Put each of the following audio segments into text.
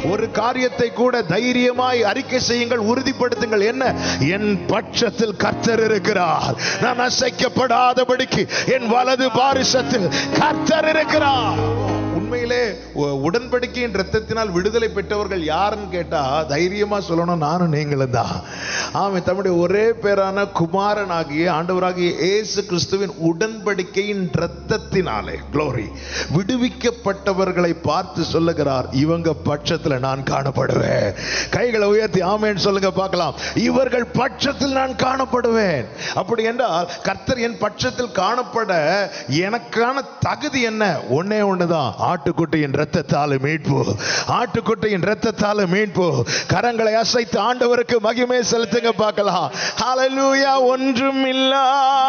ஒரு காரியத்தை கூட தைரியமாய் அறிக்கை செய்யுங்கள் உறுதிப்படுத்துங்கள் என்ன என் பட்சத்தில் கர்த்தர் இருக்கிறார் நான் அசைக்கப்படாதபடிக்கு என் வலது பாரிசத்தில் கர்த்தர் இருக்கிறார் உண்மையிலே உ- உடன்படிக்கையின் ரத்தத்தினால் விடுதலை பெற்றவர்கள் யாருன்னு கேட்டா தைரியமா சொல்லணும் நானும் நீங்களும் தான் ஆமே தம்முடைய ஒரே பேரான குமாரனாகிய ஆண்டவராகிய இயேசு கிறிஸ்துவின் உடன்படிக்கையின் ரத்தத்தினாலே க்ளோரி விடுவிக்கப்பட்டவர்களை பார்த்து சொல்லுகிறார் இவங்க பட்சத்துல நான் காணப்படுவேன் கைகளை உயர்த்தி ஆமேன்னு சொல்லுங்க பார்க்கலாம் இவர்கள் பட்சத்தில் நான் காணப்படுவேன் அப்படி என்றால் கர்த்தர் என் பட்சத்தில் காணப்பட எனக்கான தகுதி என்ன ஒண்ணே ஒண்ணுதான் ஆட்டுக்குட்டியின் ரத்தத்தால மீட்பு ஆட்டுக்குட்டியின் ரத்தத்தால மீட்பு கரங்களை அசைத்து ஆண்டவருக்கு மகிமை செலுத்துங்க பார்க்கலாம் ஹalleluya ஒன்றும் இல்லா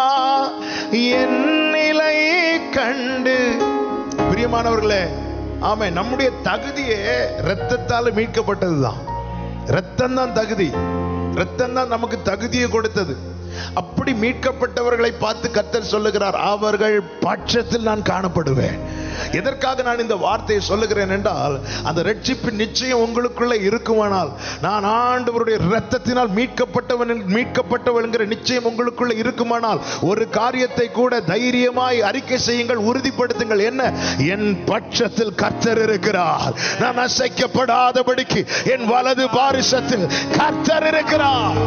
என் நிலை கண்டு பிரியமானவர்களே ஆமே நம்முடைய தகுதியே ரத்தத்தால மீட்கப்பட்டதுதான் ரத்தம் தான் தகுதி ரத்தம் தான் நமக்கு தகுதியை கொடுத்தது அப்படி மீட்கப்பட்டவர்களை பார்த்து கத்தர் சொல்லுகிறார் அவர்கள் பட்சத்தில் நான் காணப்படுவேன் எதற்காக நான் இந்த வார்த்தையை சொல்லுகிறேன் என்றால் அந்த ரட்சிப்பின் நிச்சயம் உங்களுக்குள்ள இருக்குமானால் நான் ஆண்டவருடைய இரத்தத்தினால் மீட்கப்பட்டவன் மீட்கப்பட்டவள்ங்கிற நிச்சயம் உங்களுக்குள்ள இருக்குமானால் ஒரு காரியத்தை கூட தைரியமாய் அறிக்கை செய்யுங்கள் உறுதிப்படுத்துங்கள் என்ன என் பட்சத்தில் கர்த்தர் இருக்கிறார் நான் அசைக்கப்படாதபடிக்கு என் வலது பாரிசத்தில் கர்த்தர் இருக்கிறார்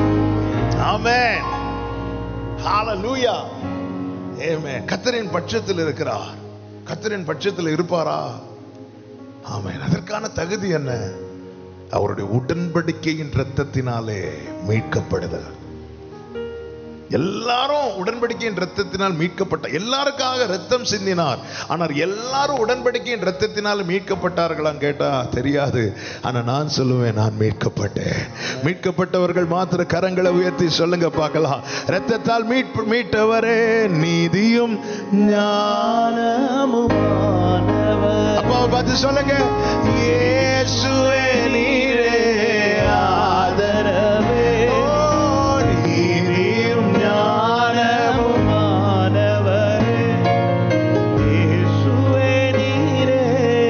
ஆமென் ஹalleluya ஆமென் கர்த்தரின் பட்சத்தில் இருக்கிறார் கர்த்தரின் பட்சத்தில் இருப்பாரா ஆமென் அதற்கான தகுதி என்ன அவருடைய உடன்படிக்கையின் ரத்தத்தினாலே மீட்கப்படுதல் எல்லாரும் உடன்படிக்கையின் ரத்தத்தினால் மீட்கப்பட்ட எல்லாருக்காக ரத்தம் சிந்தினார் ஆனால் எல்லாரும் உடன்படிக்கையின் ரத்தத்தினால் மீட்கப்பட்டார்களான்னு கேட்டா தெரியாது ஆனா நான் சொல்லுவேன் நான் மீட்கப்பட்டேன் மீட்கப்பட்டவர்கள் மாத்திர கரங்களை உயர்த்தி சொல்லுங்க பார்க்கலாம் ரத்தத்தால் மீட்பு மீட்டவரே நீதியும் ஞானமுமானவர் அப்பாவை பார்த்து சொல்லுங்க இயேசுவே நீரே ஆதரவே நீதியும் ஞானமுமானவரே இயேசுவே நீரே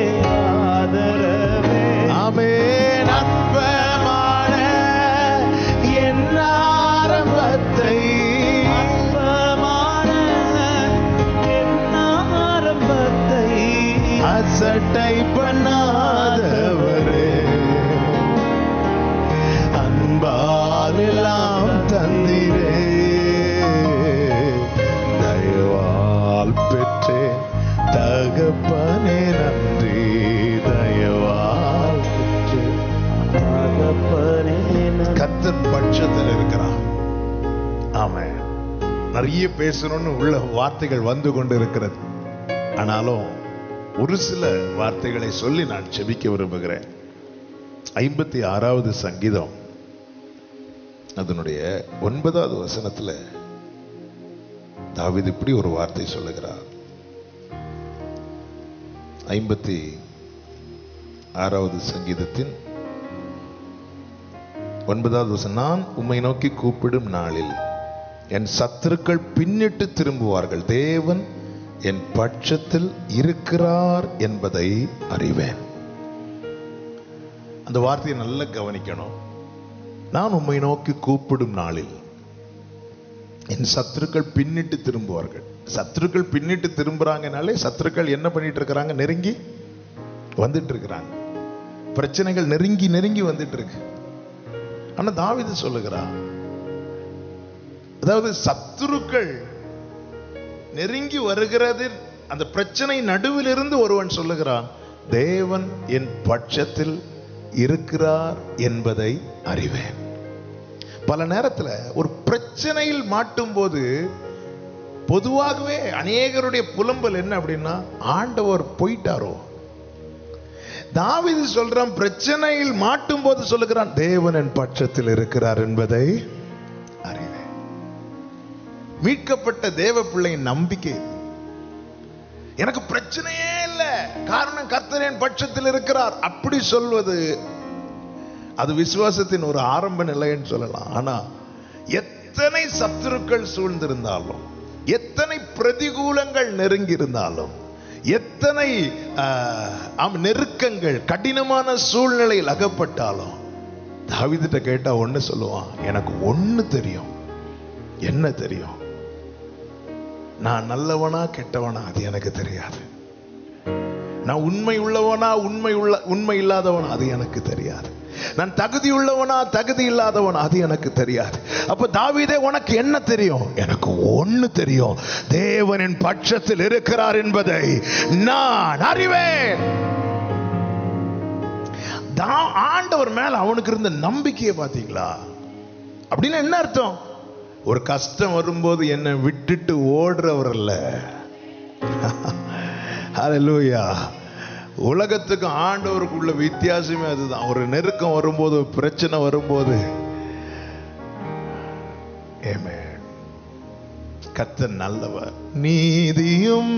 ஆதரவே ஆமென் அன்பமான என் ஆரம்பத்தை அற்பமான என் ஆரம்பத்தை அசட்டை பண்ணாதவரே அன்பாலெல்லாம் தந்திரே தயவால் பெற்றே தகப்பனே நன்றி தயவால் பெற்றே தகப்பனே நன்றி. கத்தர் பட்சத்தில் இருக்கிறான் ஆமென் நிறைய பேசணும்னு உள்ள வார்த்தைகள் வந்து கொண்டு இருக்கிறது ஆனாலும் ஒரு சில வார்த்தைகளை சொல்லி நான் செபிக்க விரும்புகிறேன் ஐம்பத்தி ஆறாவது சங்கீதம் அதனுடைய ஒன்பதாவது வசனத்துல தாவீது இப்படி ஒரு வார்த்தை சொல்லுகிறார் ஐம்பத்தி ஆறாவது சங்கீதத்தின் ஒன்பதாவது வசனம் நான் உம்மை நோக்கி கூப்பிடும் நாளில் என் சத்துருக்கள் பின்னிட்டு திரும்புவார்கள் தேவன் என் பட்சத்தில் இருக்கிறார் என்பதை அறிவேன் அந்த வார்த்தையை நல்லா கவனிக்கணும் நான் உம்மை நோக்கி கூப்பிடும் நாளில் என் சத்துருக்கள் பின்னிட்டு திரும்புவார்கள் சத்துருக்கள் பின்னிட்டு திரும்புறாங்கனாலே சத்துருக்கள் என்ன பண்ணிட்டு இருக்கிறாங்க நெருங்கி வந்துட்டு இருக்கிறாங்க பிரச்சனைகள் நெருங்கி நெருங்கி வந்துட்டு இருக்கு ஆனா தாவீது சொல்லுகிறான் அதாவது சத்துருக்கள் நெருங்கி வருகிறது அந்த பிரச்சனை நடுவில் இருந்து ஒருவன் சொல்லுகிறான் தேவன் என் பட்சத்தில் இருக்கிறார் என்பதை அறிவேன் பல நேரத்துல ஒரு பிரச்சனையில் மாட்டும் போது பொதுவாகவே அநேகருடைய புலம்பல் என்ன அப்படின்னா ஆண்டவர் போயிட்டாரோ தாவீது சொல்றான் பிரச்சனையில் மாட்டும் போது சொல்லுகிறான் தேவன் என் பட்சத்தில் இருக்கிறார் என்பதை அறிவேன் மீட்கப்பட்ட தேவ பிள்ளையின் நம்பிக்கை இது. எனக்கு பிரச்சனையே இல்லை காரணம் கர்த்தர் என் பட்சத்தில் இருக்கிறார் அப்படி சொல்வது அது விசுவாசத்தின் ஒரு ஆரம்ப நிலைன்னு சொல்லலாம் ஆனா எத்தனை சத்துருக்கள் சூழ்ந்திருந்தாலும் எத்தனை பிரதிகூலங்கள் நெருங்கி இருந்தாலும் எத்தனை ஆஹ், ஆம், நெருக்கங்கள் கடினமான சூழ்நிலையில் அகப்பட்டாலும் தாவீதுட்ட கேட்டா ஒண்ணு சொல்லுவான் எனக்கு ஒண்ணு தெரியும் என்ன தெரியும் நான் நல்லவனா கெட்டவனா அது எனக்கு தெரியாது நான் உண்மை உள்ளவனா உண்மை உள்ள உண்மை இல்லாதவனா அது எனக்கு தெரியாது நான் தகுதி உள்ளவனா தகுதி இல்லாதவனா அது எனக்கு தெரியாது அப்ப தாவீதே உனக்கு என்ன தெரியும் எனக்கு ஒண்ணு தெரியும் தேவனின் பட்சத்தில் இருக்கிறார் என்பதை நான் அறிவேன் தா- ஆண்டவர் மேல அவனுக்கு இருந்த நம்பிக்கையை பாத்தீங்களா அப்படின்னு என்ன அர்த்தம் ஒரு கஷ்டம் வரும்போது என்னை விட்டுட்டு ஓடுறவர் அல்ல ஹalleluya உலகத்துக்கு ஆண்டவருக்குள்ள வித்தியாசமே அதுதான் ஒரு நெருக்கம் வரும்போது ஒரு பிரச்சனை வரும்போது Amen. கர்த்தர் நல்லவர் நீதியும்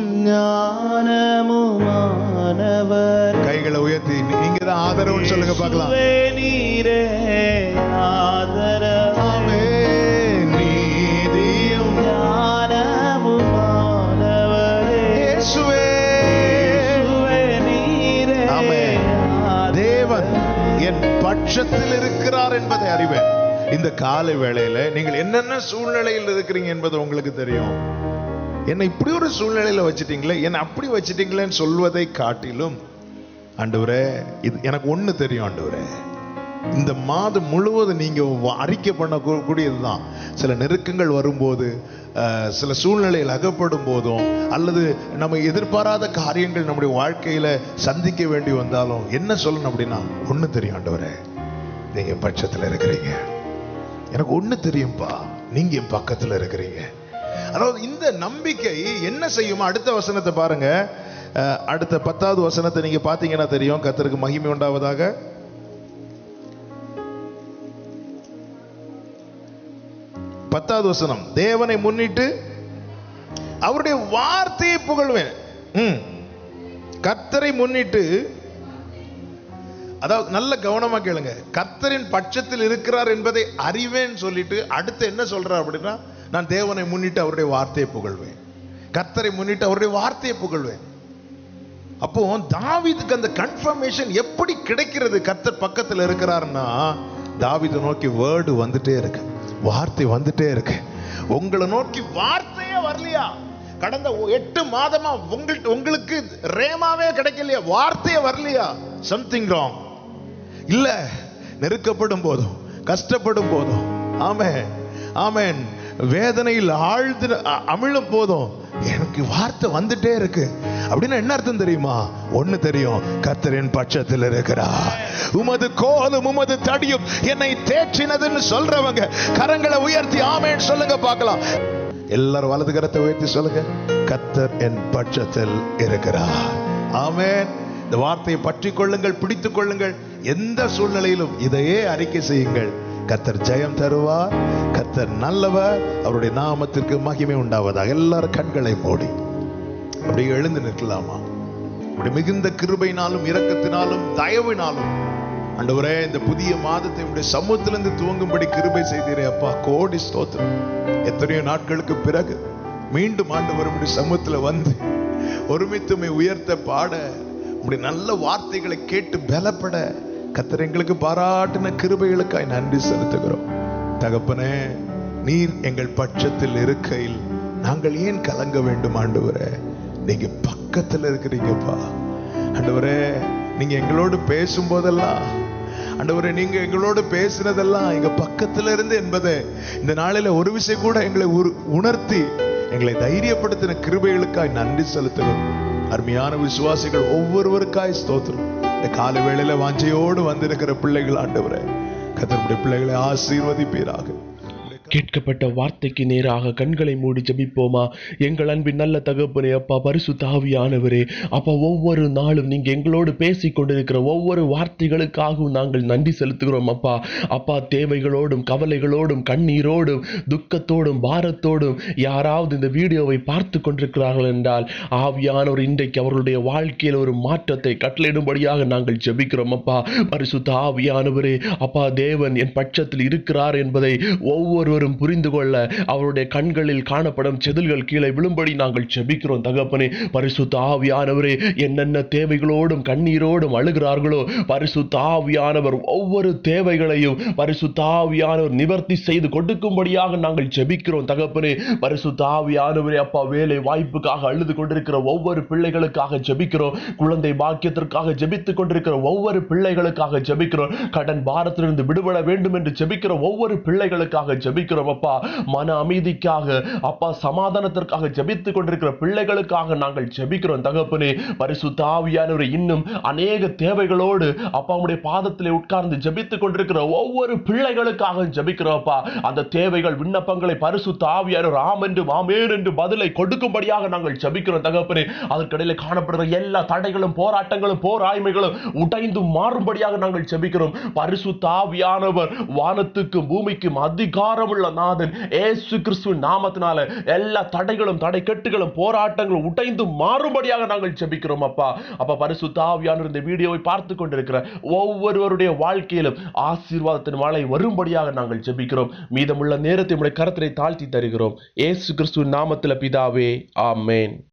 ஞானமுமானவர் கைகளை உயர்த்தி நீங்க தான் ஆதரவுன்னு சொல்லுங்க பார்க்கலாம் இயேசுவே நீரே ஆதரவு ஆமென். நீதியும் ஞானமுமானவரே இயேசுவே இயேசுவே நீரே ஆமென். தேவன் ஆதரவு. என் பட்சத்தில் இருக்கிறார் என்பதை அறிவேன் இந்த காலை வேளையில நீங்கள் என்னென்ன சூழ்நிலையில் இருக்கிறீங்க என்பது உங்களுக்கு தெரியும் என்னை இப்படி ஒரு சூழ்நிலையில வச்சிட்டீங்களே என்னை அப்படி வச்சிட்டீங்களேன்னு சொல்வதை காட்டிலும் ஆண்டவரே இது எனக்கு ஒண்ணு தெரியும் ஆண்டவரே இந்த மாதம் முழுவதும் நீங்க வ- அறிக்கை பண்ணக்கூடியதுதான் சில நெருக்கங்கள் வரும்போது அஹ், சில சூழ்நிலையில் அகப்படும் போதும் அல்லது நம்ம எதிர்பாராத காரியங்கள் நம்முடைய வாழ்க்கையில சந்திக்க வேண்டி வந்தாலும் என்ன சொல்லணும் அப்படின்னா ஒண்ணு தெரியும் ஆண்டவரே நீங்க என் பட்சத்துல இருக்கிறீங்க எனக்கு ஒண்ணு தெரியும்பா நீங்க என் பக்கத்துல இருக்கிறீங்க அதாவது இந்த நம்பிக்கை என்ன செய்யுமா அடுத்த வசனத்தை பாருங்க அஹ், அடுத்த பத்தாவது வசனத்தை நீங்க பாத்தீங்கன்னா தெரியும் கர்த்தருக்கு மகிமை உண்டாவதாக பத்தாவது வசனம் தேவனை முன்னிட்டு அவருடைய வார்த்தையை புகழ்வேன் ம். கர்த்தரை முன்னிட்டு அதாவது நல்ல கவனமா கேளுங்க கர்த்தரின் பட்சத்தில் இருக்கிறார் என்பதை அறிவேன் சொல்லிட்டு அடுத்து என்ன சொல்றார் அப்படின்னா நான் தேவனை முன்னிட்டு அவருடைய வார்த்தையை புகழ்வேன் கர்த்தரை முன்னிட்டு அவருடைய வார்த்தையை புகழ்வேன் அப்போ தாவீதுக்கு அந்த கன்ஃபர்மேஷன் எப்படி கிடைக்கிறது கர்த்தர் பக்கத்தில் இருக்கிறாருன்னா தாவீதை நோக்கி வேர்டு வந்துட்டே இருக்கு வார்த்தை வந்துட்டே இருக்கு உங்களை நோக்கி வார்த்தையே வரலையா கடந்த ஒ- எட்டு மாதமா உங்களுக்கு உங்களுக்கு ரேமாவே கிடைக்கலையா வார்த்தையே வரலையா சம்திங் ராங் இல்ல நெருக்கப்படும் போதும் கஷ்டப்படும் போதும் ஆமென் ஆமென் வேதனையில் ஆழ்ந்து அ- அமிழும் போதும் எனக்கு வார்த்தை வந்துட்டே இருக்கு அப்படின்னா என்ன அர்த்தம் தெரியுமா ஒண்ணு தெரியும் கர்த்தரின் பட்சத்தில் இருக்கிறார் உமது கோலும் உமது தடியும் என்னை தேற்றினதுன்னு சொல்றவங்க கரங்களை உயர்த்தி ஆமென் சொல்லுங்க பார்க்கலாம் எல்லாரும் வலது கரத்தை உயர்த்தி சொல்லுங்க கர்த்தர் என் பட்சத்தில் இருக்கிறார் ஆமென் இந்த வார்த்தையை பற்றி கொள்ளுங்கள் பிடித்துக் கொள்ளுங்கள் எந்த சூழ்நிலையிலும் இதையே அறிக்கை செய்யுங்கள் கர்த்தர் ஜெயம் தருவார் கர்த்தர் நல்லவர் அவருடைய நாமத்திற்கு மகிமை உண்டாவதாக எல்லாரும் கண்களை மூடி அப்படி எழுந்து நிற்கலாமா அப்படி மிகுந்த கிருபையினாலும் இரக்கத்தினாலும் தயவினாலும் ஆண்டவரே இந்த புதிய மாதத்தை உடைய சமூகத்திலிருந்து துவங்கும்படி கிருபை செய்தீரே அப்பா கோடி ஸ்தோத்திரம் எத்தனையோ நாட்களுக்கு பிறகு மீண்டும் ஆண்டவர் உடைய சமூகத்துல வந்து ஒருமித்துமை உயர்த்த பாட உடைய நல்ல வார்த்தைகளை கேட்டு பலப்பட கத்தர் எங்களுக்கு பாராட்டின கிருபைகளுக்காய் நன்றி செலுத்துகிறோம் தகப்பனே நீர் எங்கள் பட்சத்தில் இருக்கையில் நாங்கள் ஏன் கலங்க வேண்டும் ஆண்டவரே நீங்க பக்கத்துல இருக்கிறீங்கப்பா ஆண்டவரே நீங்க எங்களோடு பேசும்போதெல்லாம் ஆண்டவரே நீங்க எங்களோடு பேசினதெல்லாம் எங்க பக்கத்துல இருந்து என்பதை இந்த நாளில ஒரு விஷயம் கூட எங்களை உரு- உணர்த்தி எங்களை தைரியப்படுத்தின கிருபைகளுக்காய் நன்றி செலுத்துகிறோம் அருமையான விசுவாசிகள் ஒவ்வொருவருக்காய் ஸ்தோத்திரம் இந்த கால வேளையில வாஞ்சையோடு வந்திருக்கிற பிள்ளைகள் ஆண்டவரே கத்தருடைய பிள்ளைகளை ஆசீர்வதிப்பீராக கேட்கப்பட்ட வார்த்தைக்கு நேராக கண்களை மூடி ஜெபிப்போமா எங்கள் அன்பின் நல்ல தகப்பனே அப்பா பரிசு தாவியானவரே அப்பா ஒவ்வொரு நாளும் நீங்க எங்களோடு பேசிக் கொண்டிருக்கிற ஒவ்வொரு வார்த்தைகளுக்காகவும் நாங்கள் நன்றி செலுத்துகிறோம் அப்பா அப்பா தேவைகளோடும் கவலைகளோடும் கண்ணீரோடும் துக்கத்தோடும் பாரத்தோடும் யாராவது இந்த வீடியோவை பார்த்து கொண்டிருக்கிறார்கள் என்றால் ஆவியானவர் இன்றைக்கு அவர்களுடைய வாழ்க்கையில் ஒரு மாற்றத்தை கட்டளையிடும்படியாக நாங்கள் ஜெபிக்கிறோம் அப்பா பரிசுத்த ஆவியானவரே அப்பா தேவன் என் பட்சத்தில் இருக்கிறார் என்பதை ஒவ்வொருவரும் ஒவ்வொருவரும் புரிந்து கொள்ள அவருடைய கண்களில் காணப்படும் செதில்கள் கீழே விழும்படி நாங்கள் ஜெபிக்கிறோம் தகப்பனே பரிசுத்த ஆவியானவரே என்னென்ன தேவைகளோடும் கண்ணீரோடும் அழுகிறார்களோ பரிசுத்த ஆவியானவர் ஒவ்வொரு தேவைகளையும் பரிசுத்த ஆவியானவர் நிவர்த்தி செய்து கொடுக்கும்படியாக நாங்கள் ஜெபிக்கிறோம் தகப்பனே பரிசுத்த ஆவியானவரே அப்பா வேலை வாய்ப்புக்காக அழுது கொண்டிருக்கிற ஒவ்வொரு பிள்ளைகளுக்காக ஜெபிக்கிறோம் குழந்தை பாக்கியத்திற்காக ஜெபித்துக் கொண்டிருக்கிற ஒவ்வொரு பிள்ளைகளுக்காக ஜெபிக்கிறோம் கடன் பாரத்திலிருந்து விடுபட வேண்டும் என்று ஜெபிக்கிற ஒவ்வொரு பிள்ளைகளுக்காக ஜெபிக்கிறோம் அப்பா மன அமைதிக்காக அப்பா சமாதானத்திற்காக ஜெபித்துக் கொண்டிருக்கிற பிள்ளைகளுக்காக நாங்கள் ஜெபிக்கிறோம் தகப்பனே பரிசுத்த ஆவியானவரை இன்னும் அநேக தேவைகளோடு அப்பா உடைய பாதத்திலே உட்கார்ந்து ஜெபித்துக் கொண்டிருக்கிற ஒவ்வொரு பிள்ளைகளுக்காக ஜெபிக்கிறோம் அப்பா அந்த தேவைகள் விண்ணப்பங்களை பரிசுத்த ஆவியானவர் ஆம் என்று ஆமேன் என்று பதிலை கொடுக்கும்படியாக நாங்கள் ஜெபிக்கிறோம் தகப்பனே அதற்கிடையில காணப்படுகிற எல்லா தடைகளும் போராட்டங்களும் போராய்மைகளும் உடைந்து மாறும்படியாக நாங்கள் ஜெபிக்கிறோம் பரிசுத்த ஆவியானவர் வானத்துக்கும் பூமிக்கும் அதிகாரமுள்ள நாதன் ஏசு கிறிஸ்துவின் நாமத்தினால எல்லா தடைகளும் தடை கட்டுகளும் போராட்டங்களும் உடைந்து மாறும்படியாக நாங்கள் ஜெபிக்கிறோம் அப்பா அப்பா பரிசுத்த ஆவியானவர் இந்த வீடியோவை பார்த்து கொண்டிருக்கிற ஒவ்வொருவருடைய வாழ்க்கையிலும் ஆசீர்வாதத்தின் மழை வரும்படியாக நாங்கள் ஜெபிக்கிறோம் மீதமுள்ள நேரத்தை உடைய கரத்திலே தாழ்த்தி தருகிறோம் ஏசு கிறிஸ்துவின் நாமத்தில் பிதாவே ஆமென்